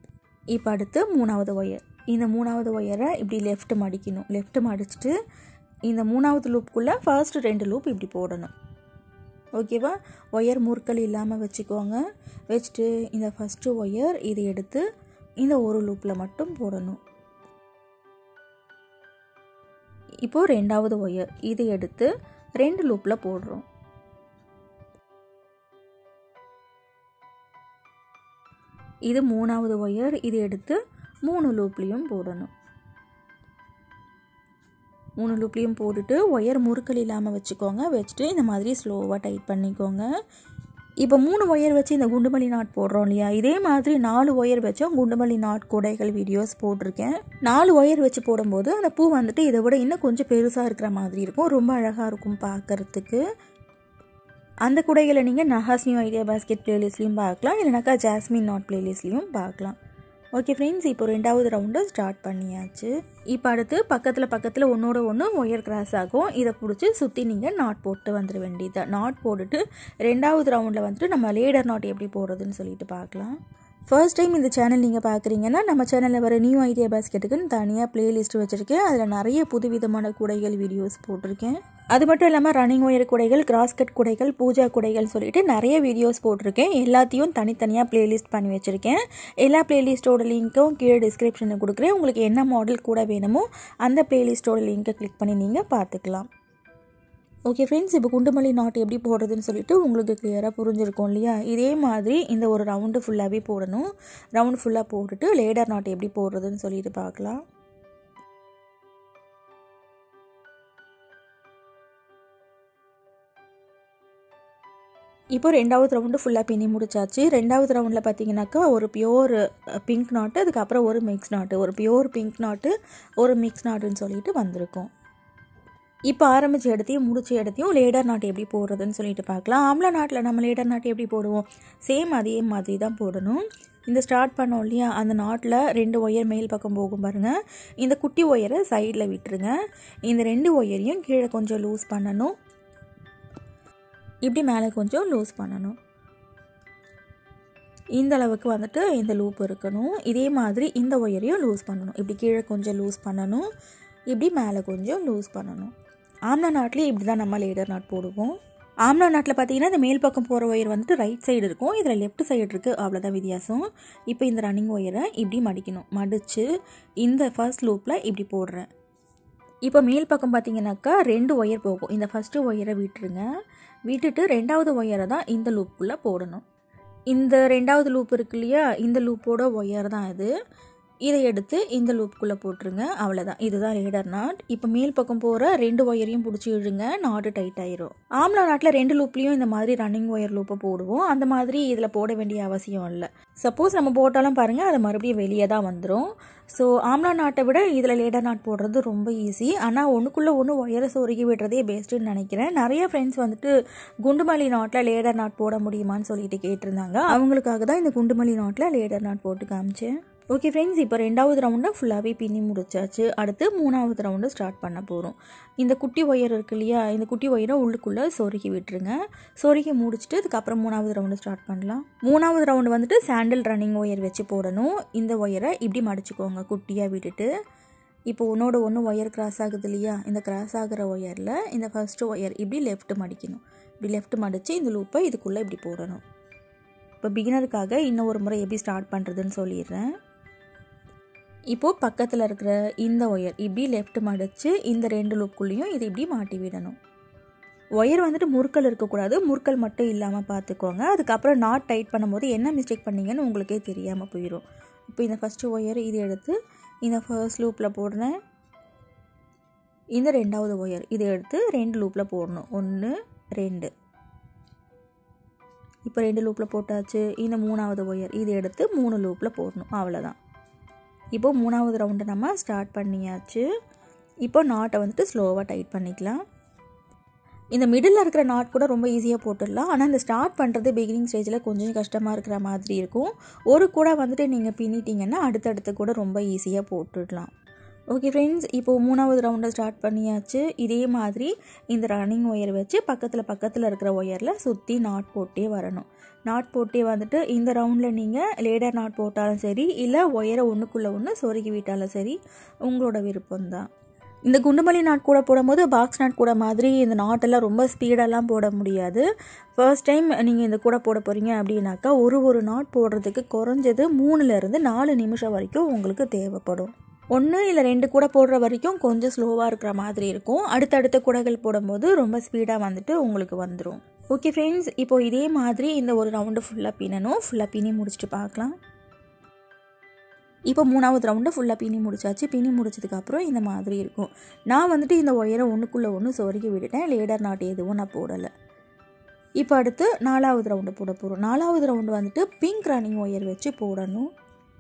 இப்போ அடுத்து மூணாவது ஒயர் இந்த மூணாவது ஒயரை இப்படி லெஃப்ட் மடிக்கணும் லெஃப்ட் மடிச்சுட்டு இந்த மூணாவது லூப்புக்குள்ளே ஃபர்ஸ்ட் ரெண்டு லூப் இப்படி போடணும் ஓகேவா ஒயர் முறுக்கல் இல்லாமல் வச்சுக்கோங்க வச்சுட்டு இந்த ஃபஸ்ட்டு ஒயர் இது எடுத்து இந்த ஒரு லூப்பில் மட்டும் போடணும் இப்போது ரெண்டாவது ஒயர் இது எடுத்து ரெண்டு லூப்பில் போடுறோம் இது மூணாவது ஒயர் இது எடுத்து மூணு லூப்லேயும் போடணும் மூணு லூப்லேயும் போட்டுட்டு ஒயர் முறுக்கல் இல்லாமல் வச்சுக்கோங்க வச்சுட்டு இந்த மாதிரி ஸ்லோவாக டைட் பண்ணிக்கோங்க இப்போ மூணு ஒயர் வச்சு இந்த குண்டுமல்லி நாட் போடுறோம் இல்லையா இதே மாதிரி நாலு ஒயர் வச்சும் குண்டுமல்லி நாட் கூடைகள் வீடியோஸ் போட்டிருக்கேன் நாலு ஒயர் வச்சு போடும்போது அந்த பூ வந்துட்டு இதை விட இன்னும் கொஞ்சம் பெருசாக இருக்கிற மாதிரி இருக்கும் ரொம்ப அழகாக இருக்கும் பார்க்குறதுக்கு அந்த குடைகளை நீங்கள் நஹாஸ் நியூ ஐடியா பாஸ்கெட் ப்ளேலிஸ்ட்லேயும் பார்க்கலாம் இல்லைனாக்கா ஜாஸ்மின் நாட் ப்ளேலிஸ்ட்லேயும் பார்க்கலாம் ஓகே ஃப்ரெண்ட்ஸ் இப்போ ரெண்டாவது ரவுண்டு ஸ்டார்ட் பண்ணியாச்சு இப்போ அடுத்து பக்கத்தில் பக்கத்தில் ஒன்றோட ஒன்று ஒயர் கிராஸ் ஆகும் இதை பிடிச்சி சுற்றி நீங்கள் நாட் போட்டு வந்துட வேண்டியது நாட் போட்டுட்டு ரெண்டாவது ரவுண்டில் வந்துட்டு நம்ம லேடர் நாட் எப்படி போடுறதுன்னு சொல்லிட்டு பார்க்கலாம் ஃபர்ஸ்ட் டைம் இந்த சேனல் நீங்கள் பார்க்குறீங்கன்னா நம்ம சேனலில் வர நியூ ஐடியா பாஸ்கெட்டுக்குன்னு தனியாக பிளேலிஸ்ட் வச்சுருக்கேன் அதில் நிறைய புதுவிதமான குடைகள் வீடியோஸ் போட்டிருக்கேன் அது மட்டும் இல்லாமல் ரன்னிங் ஒயர் குடைகள் கிராஸ் கட் குடைகள் பூஜா குடைகள் சொல்லிட்டு நிறைய வீடியோஸ் போட்டிருக்கேன் எல்லாத்தையும் தனித்தனியாக பிளேலிஸ்ட் பண்ணி வச்சுருக்கேன் எல்லா பிளேலிஸ்ட்டோட லிங்க்கும் கீழே டிஸ்கிரிப்ஷனில் கொடுக்குறேன் உங்களுக்கு என்ன மாடல் கூட வேணுமோ அந்த பிளேலிஸ்ட்டோட லிங்க்கை கிளிக் பண்ணி நீங்கள் பார்த்துக்கலாம் ஓகே ஃப்ரெண்ட்ஸ் இப்போ குண்டுமல்லி நாட் எப்படி போடுறதுன்னு சொல்லிட்டு உங்களுக்கு கிளியராக புரிஞ்சிருக்கும் இல்லையா இதே மாதிரி இந்த ஒரு ரவுண்டு ஃபுல்லாகவே போடணும் ரவுண்டு ஃபுல்லாக போட்டுட்டு லேடர் நாட் எப்படி போடுறதுன்னு சொல்லிட்டு பார்க்கலாம் இப்போ ரெண்டாவது ரவுண்டு ஃபுல்லாக பின்னி முடிச்சாச்சு ரெண்டாவது ரவுண்டில் பார்த்தீங்கன்னாக்கா ஒரு பியோர் பிங்க் நாட்டு அதுக்கப்புறம் ஒரு மிக்ஸ் நாட்டு ஒரு பியோர் பிங்க் நாட்டு ஒரு மிக்ஸ் நாட்டுன்னு சொல்லிட்டு வந்திருக்கும் இப்போ ஆரம்பித்த இடத்தையும் முடிச்ச இடத்தையும் லேடர் நாட்டு எப்படி போடுறதுன்னு சொல்லிட்டு பார்க்கலாம் ஆம்லா நாட்டில் நம்ம லேடர் நாட்டு எப்படி போடுவோம் சேம் அதே மாதிரி தான் போடணும் இந்த ஸ்டார்ட் பண்ணோம் இல்லையா அந்த நாட்டில் ரெண்டு ஒயர் மேல் பக்கம் போகும் பாருங்கள் இந்த குட்டி ஒயரை சைடில் விட்டுருங்க இந்த ரெண்டு ஒயரையும் கீழே கொஞ்சம் லூஸ் பண்ணணும் இப்படி மேலே கொஞ்சம் லூஸ் பண்ணணும் இந்த அளவுக்கு வந்துட்டு இந்த லூப் இருக்கணும் இதே மாதிரி இந்த ஒயரையும் லூஸ் பண்ணணும் இப்படி கீழே கொஞ்சம் லூஸ் பண்ணணும் இப்படி மேலே கொஞ்சம் லூஸ் பண்ணணும் ஆம்லா நாட்டிலே இப்படி தான் நம்ம லேடர் நாட் போடுவோம் ஆம்லா நாட்டில் பார்த்தீங்கன்னா இந்த மேல் பக்கம் போகிற ஒயர் வந்துட்டு ரைட் சைடு இருக்கும் இதில் லெஃப்ட் சைடு இருக்குது அவ்வளோதான் வித்தியாசம் இப்போ இந்த ரன்னிங் ஒயரை இப்படி மடிக்கணும் மடித்து இந்த ஃபர்ஸ்ட் லூப்பில் இப்படி போடுறேன் இப்போ மேல் பக்கம் பார்த்தீங்கன்னாக்கா ரெண்டு ஒயர் போகும் இந்த ஃபஸ்ட்டு ஒயரை விட்டுருங்க விட்டுட்டு ரெண்டாவது ஒயரை தான் இந்த லூப்புக்குள்ளே போடணும் இந்த ரெண்டாவது லூப் இருக்கு இல்லையா இந்த லூப்போட ஒயர் தான் இது இதை எடுத்து இந்த லூப்புக்குள்ளே போட்டுருங்க அவ்வளோதான் இதுதான் ரேடர் நாட் இப்போ மேல் பக்கம் போகிற ரெண்டு ஒயரையும் பிடிச்சி இழுங்க நாட்டு டைட் ஆயிரும் ஆம்லா நாட்டில் ரெண்டு லூப்லேயும் இந்த மாதிரி ரன்னிங் ஒயர் லூப்பை போடுவோம் அந்த மாதிரி இதில் போட வேண்டிய அவசியம் இல்லை சப்போஸ் நம்ம போட்டாலும் பாருங்கள் அது மறுபடியும் வெளியே தான் வந்துடும் ஸோ ஆம்லா நாட்டை விட இதில் லேடர் நாட் போடுறது ரொம்ப ஈஸி ஆனால் ஒன்றுக்குள்ளே ஒன்று ஒயரை சொருகி விடுறதே பெஸ்ட்டுன்னு நினைக்கிறேன் நிறைய ஃப்ரெண்ட்ஸ் வந்துட்டு குண்டுமல்லி நாட்டில் லேடர் நாட் போட முடியுமான்னு சொல்லிட்டு கேட்டிருந்தாங்க அவங்களுக்காக தான் இந்த குண்டுமல்லி நாட்டில் லேடர் நாட் போட்டு காமிச்சேன் ஓகே ஃப்ரெண்ட்ஸ் இப்போ ரெண்டாவது ரவுண்டை ஃபுல்லாகவே பின்னி முடிச்சாச்சு அடுத்து மூணாவது ரவுண்டு ஸ்டார்ட் பண்ண போகிறோம் இந்த குட்டி ஒயர் இருக்கு இல்லையா இந்த குட்டி ஒயரை உள்ளுக்குள்ளே சொருகி விட்டுருங்க சொருகி முடிச்சுட்டு அதுக்கப்புறம் மூணாவது ரவுண்டு ஸ்டார்ட் பண்ணலாம் மூணாவது ரவுண்டு வந்துட்டு சாண்டில் ரன்னிங் ஒயர் வச்சு போடணும் இந்த ஒயரை இப்படி மடிச்சுக்கோங்க குட்டியாக விட்டுட்டு இப்போ ஒன்றோட ஒன்று ஒயர் கிராஸ் ஆகுது இல்லையா இந்த கிராஸ் ஆகிற ஒயரில் இந்த ஃபஸ்ட்டு ஒயர் இப்படி லெஃப்ட் மடிக்கணும் இப்படி லெஃப்ட் மடித்து இந்த லூப்பை இதுக்குள்ளே இப்படி போடணும் இப்போ பிகினருக்காக இன்னும் ஒரு முறை எப்படி ஸ்டார்ட் பண்ணுறதுன்னு சொல்லிடுறேன் இப்போது பக்கத்தில் இருக்கிற இந்த ஒயர் இப்படி லெஃப்ட் மடித்து இந்த ரெண்டு லூப்புக்குள்ளேயும் இது இப்படி மாட்டி விடணும் ஒயர் வந்துட்டு முறுக்கல் இருக்கக்கூடாது முறுக்கல் மட்டும் இல்லாமல் பார்த்துக்கோங்க அதுக்கப்புறம் நாட் டைட் பண்ணும்போது என்ன மிஸ்டேக் பண்ணீங்கன்னு உங்களுக்கே தெரியாமல் போயிடும் இப்போ இந்த ஃபஸ்ட்டு ஒயர் இது எடுத்து இந்த ஃபர்ஸ்ட் லூப்பில் போடுறேன் இந்த ரெண்டாவது ஒயர் இதை எடுத்து ரெண்டு லூப்பில் போடணும் ஒன்று ரெண்டு இப்போ ரெண்டு லூப்பில் போட்டாச்சு இந்த மூணாவது ஒயர் இதை எடுத்து மூணு லூப்பில் போடணும் அவ்வளோதான் இப்போ மூணாவது ரவுண்டை நம்ம ஸ்டார்ட் பண்ணியாச்சு இப்போ நாட்டை வந்துட்டு ஸ்லோவாக டைட் பண்ணிக்கலாம் இந்த மிடில் இருக்கிற நாட் கூட ரொம்ப ஈஸியாக போட்டுடலாம் ஆனால் இந்த ஸ்டார்ட் பண்ணுறது பிகினிங் ஸ்டேஜில் கொஞ்சம் கஷ்டமாக இருக்கிற மாதிரி இருக்கும் ஒரு கூட வந்துட்டு நீங்கள் பின்னிட்டீங்கன்னா அடுத்தடுத்து கூட ரொம்ப ஈஸியாக போட்டுடலாம் ஓகே ஃப்ரெண்ட்ஸ் இப்போது மூணாவது ரவுண்டை ஸ்டார்ட் பண்ணியாச்சு இதே மாதிரி இந்த ரன்னிங் ஒயர் வச்சு பக்கத்தில் பக்கத்தில் இருக்கிற ஒயரில் சுற்றி நாட் போட்டே வரணும் நாட் போட்டே வந்துட்டு இந்த ரவுண்டில் நீங்கள் லேடர் நாட் போட்டாலும் சரி இல்லை ஒயரை ஒன்றுக்குள்ளே ஒன்று சொருகி விட்டாலும் சரி உங்களோட விருப்பம்தான் இந்த குண்டுமல்லி நாட் கூட போடும்போது பாக்ஸ் நாட் கூட மாதிரி இந்த நாட்டெல்லாம் ரொம்ப ஸ்பீடெல்லாம் போட முடியாது ஃபர்ஸ்ட் டைம் நீங்கள் இந்த கூட போட போகிறீங்க அப்படின்னாக்கா ஒரு ஒரு நாட் போடுறதுக்கு குறைஞ்சது மூணுலேருந்து நாலு நிமிஷம் வரைக்கும் உங்களுக்கு தேவைப்படும் ஒன்று இல்லை ரெண்டு கூட போடுற வரைக்கும் கொஞ்சம் ஸ்லோவாக இருக்கிற மாதிரி இருக்கும் அடுத்தடுத்த கூடைகள் போடும்போது ரொம்ப ஸ்பீடாக வந்துட்டு உங்களுக்கு வந்துடும் ஓகே ஃப்ரெண்ட்ஸ் இப்போ இதே மாதிரி இந்த ஒரு ரவுண்டு ஃபுல்லாக பின்னணும் ஃபுல்லாக பின்னி முடிச்சுட்டு பார்க்கலாம் இப்போ மூணாவது ரவுண்டு ஃபுல்லாக பின்னி முடிச்சாச்சு பின்னி முடிச்சதுக்கப்புறம் இந்த மாதிரி இருக்கும் நான் வந்துட்டு இந்த ஒயரை ஒன்றுக்குள்ளே ஒன்று சொருகி விட்டுட்டேன் லேடர் நாட் எதுவும் நான் போடலை இப்போ அடுத்து நாலாவது ரவுண்டு போட போகிறோம் நாலாவது ரவுண்டு வந்துட்டு பிங்க் ரன்னிங் ஒயர் வச்சு போடணும்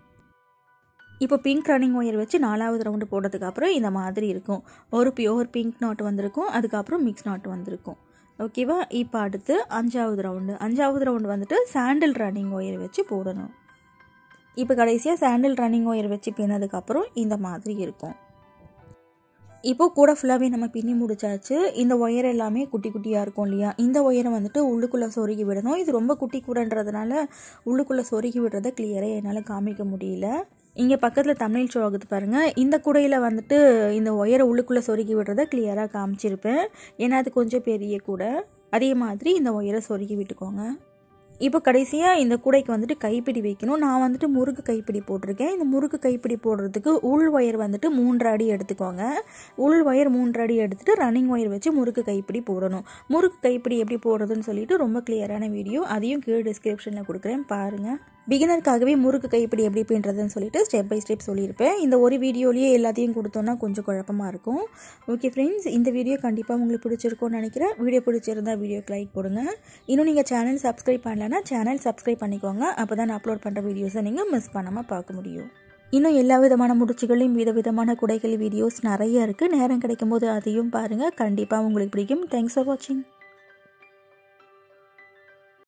இப்போ பிங்க் ரன்னிங் ஒயர் வச்சு நாலாவது ரவுண்டு போடுறதுக்கப்புறம் இந்த மாதிரி இருக்கும் ஒரு பியோர் பிங்க் நாட் வந்திருக்கும் அதுக்கப்புறம் மிக்ஸ் நாட் வந்திருக்கும் ஓகேவா இப்போ அடுத்து அஞ்சாவது ரவுண்டு அஞ்சாவது ரவுண்டு வந்துட்டு சாண்டில் ரன்னிங் ஒயர் வச்சு போடணும் இப்போ கடைசியாக சாண்டில் ரன்னிங் ஒயர் வச்சு பின்னதுக்கப்புறம் இந்த மாதிரி இருக்கும் இப்போது கூட ஃபுல்லாகவே நம்ம பின்னி முடிச்சாச்சு இந்த ஒயர் எல்லாமே குட்டி குட்டியாக இருக்கும் இல்லையா இந்த ஒயரை வந்துட்டு உள்ளுக்குள்ளே சொருகி விடணும் இது ரொம்ப குட்டி கூடன்றதுனால உள்ளுக்குள்ளே சொருகி விடுறத கிளியராக என்னால் காமிக்க முடியல இங்கே பக்கத்தில் தமிழ் ஷோ ஆகுது பாருங்கள் இந்த குடையில் வந்துட்டு இந்த ஒயரை உள்ளுக்குள்ளே சொருகி விடுறத கிளியராக காமிச்சிருப்பேன் ஏன்னா அது கொஞ்சம் பெரிய கூடை அதே மாதிரி இந்த ஒயரை சொருகி விட்டுக்கோங்க இப்போ கடைசியாக இந்த கூடைக்கு வந்துட்டு கைப்பிடி வைக்கணும் நான் வந்துட்டு முறுக்கு கைப்பிடி போட்டிருக்கேன் இந்த முறுக்கு கைப்பிடி போடுறதுக்கு உள் ஒயர் வந்துட்டு மூன்று அடி எடுத்துக்கோங்க உள் ஒயர் மூன்று அடி எடுத்துகிட்டு ரன்னிங் ஒயர் வச்சு முறுக்கு கைப்பிடி போடணும் முறுக்கு கைப்பிடி எப்படி போடுறதுன்னு சொல்லிட்டு ரொம்ப கிளியரான வீடியோ அதையும் கீழே டிஸ்கிரிப்ஷனில் கொடுக்குறேன் பாருங்கள் பிகினருக்காகவே முறுக்கு கைப்பிடி எப்படி பின்றதுன்னு சொல்லிட்டு ஸ்டெப் பை ஸ்டெப் சொல்லியிருப்பேன் இந்த ஒரு வீடியோலேயே எல்லாத்தையும் கொடுத்தோன்னா கொஞ்சம் குழப்பமாக இருக்கும் ஓகே ஃப்ரெண்ட்ஸ் இந்த வீடியோ கண்டிப்பாக உங்களுக்கு பிடிச்சிருக்கும்னு நினைக்கிறேன் வீடியோ பிடிச்சிருந்தா வீடியோக்கு லைக் போடுங்க இன்னும் நீங்கள் சேனல் சப்ஸ்கிரைப் பண்ணலன்னா சேனல் சப்ஸ்கிரைப் பண்ணிக்கோங்க அப்போ தான் நான் அப்லோட் பண்ணுற வீடியோஸை நீங்கள் மிஸ் பண்ணாமல் பார்க்க முடியும் இன்னும் எல்லா விதமான முடிச்சுகளையும் விதவிதமான குடைகள் வீடியோஸ் நிறைய இருக்குது நேரம் கிடைக்கும் போது அதையும் பாருங்கள் கண்டிப்பாக உங்களுக்கு பிடிக்கும் தேங்க்ஸ் ஃபார் வாட்சிங்